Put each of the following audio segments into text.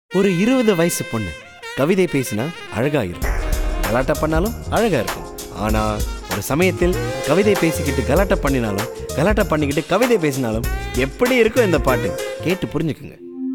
ஒரு இருபது வயசு பொண்ணு கவிதை பேசினா அழகா இருக்கும் கலாட்டா பண்ணாலும் அழகா இருக்கும் ஆனா ஒரு சமயத்தில் கவிதை பேசிக்கிட்டு கலாட்டா பண்ணினாலும் கலாட்டா பண்ணிக்கிட்டு கவிதை பேசினாலும் எப்படி இருக்கும் இந்த பாட்டு கேட்டு புரிஞ்சுக்குங்க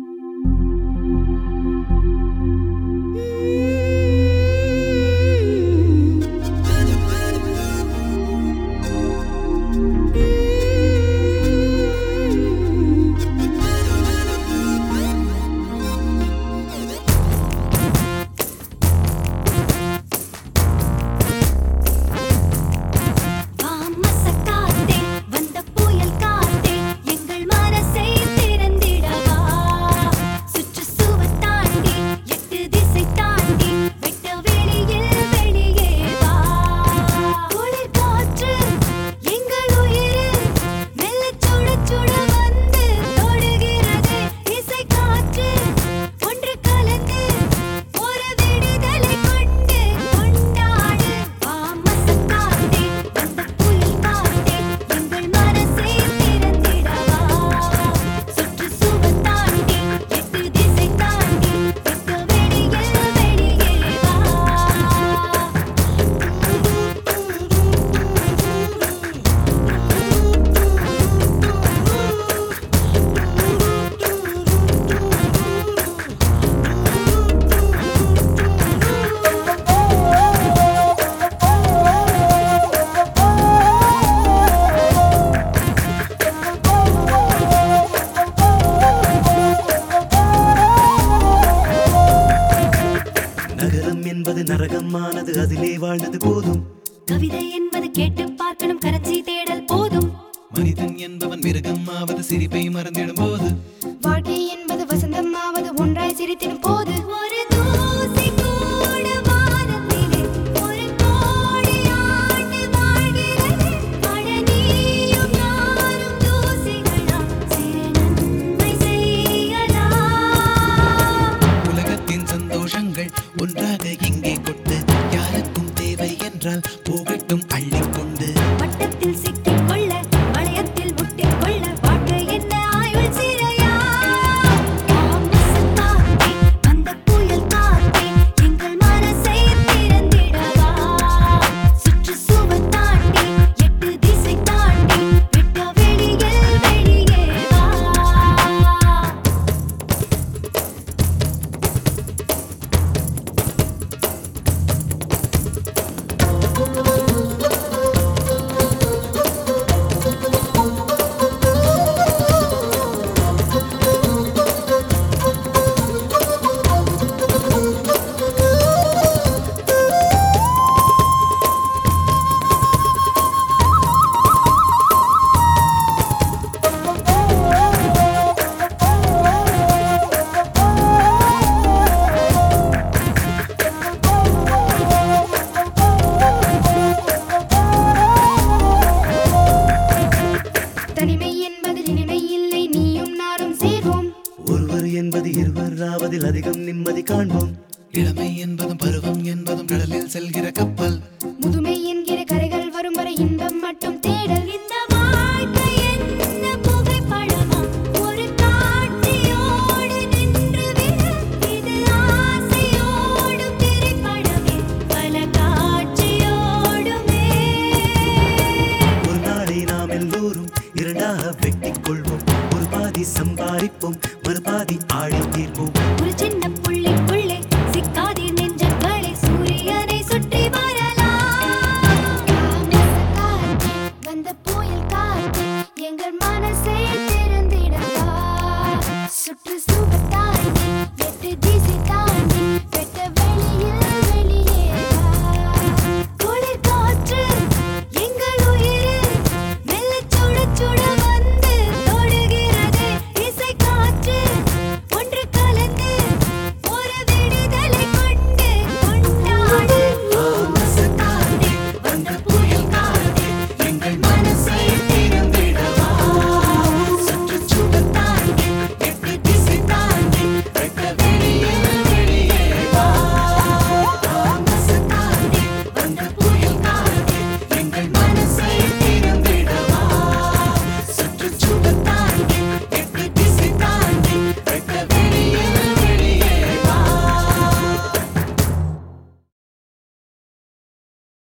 காமசக்காத்தே வந்த புயல் காத்தே எங்கள் மனசை திறந்திடவா சுற்று தாண்டி எட்டு திசை தாண்டி வெட்ட வெளியில் வெளியே வா குளிர் காற்று எங்கள் உயிரில் மெல்ல சுட சுட வந்து தொடுகிறது இசை காற்று ஒன்று கலந்து ஒரு விடுதலை கொண்டு கொண்டாடு காமசக்காத்தே வந்த புயல் காத்தே எங்கள் மனசை திறந்திடவா சுற்று சுவர் தாண்டி எட்டு திசை தாண்டி வெட்ட வெளியில் வெளியே வா நகரம் என்பது நரகமானது அதிலே வாழ்ந்தது போதும் கவிதை என்பது கேட்டு பார்க்கணும் கரன்சி தேடல் போதும் மனிதன் என்பவன் மிருகமாவது சிரிப்பை மறந்திடும் போது வாழ்க்கை என்பது வசந்தமாவது ஒன்றாய் சிரித்திடும் போது ஒரு தூசி கூட வானத்திலே ஒரு கோடி ஆண்டு வாழ்கிறது அட நீயும் நானும் தூசிகளா சிறு நன்மை செய்யலாம் உலகத்தின் சந்தோஷங்கள் ஒன்றாக இங்கே கொட்டு யாருக்கும் தேவை என்றால் போகட்டும் அள்ளிக்கொண்டு வட்டத்தில் சிக்கிக் கொள்ள வளையத்தில் முட்டிக் கொள்ள வாழ்க்கை என்ன ஆயுள் சிறையா காமசக்காத்தே வந்த புயல் காத்தே எங்கள் மனசை திறந்திடவா சுற்று சுவர் தாண்டி எட்டு திசை தாண்டி விட்ட வெளியில் வெளியே வா தனிமை என்பது இனிமை இல்லை நீயும் நானும் சேர்வோம் ஒருவர் என்பது இருவர் ஆவதில் அதிகம் நிம்மதி காண்போம் இளமை என்பதும் பருவம் என்பதும் கடலில் செல்கிற கப்பல் முதுமை என்கிற கரைகள் வரும் வரை இன்பம் மட்டும் தேவை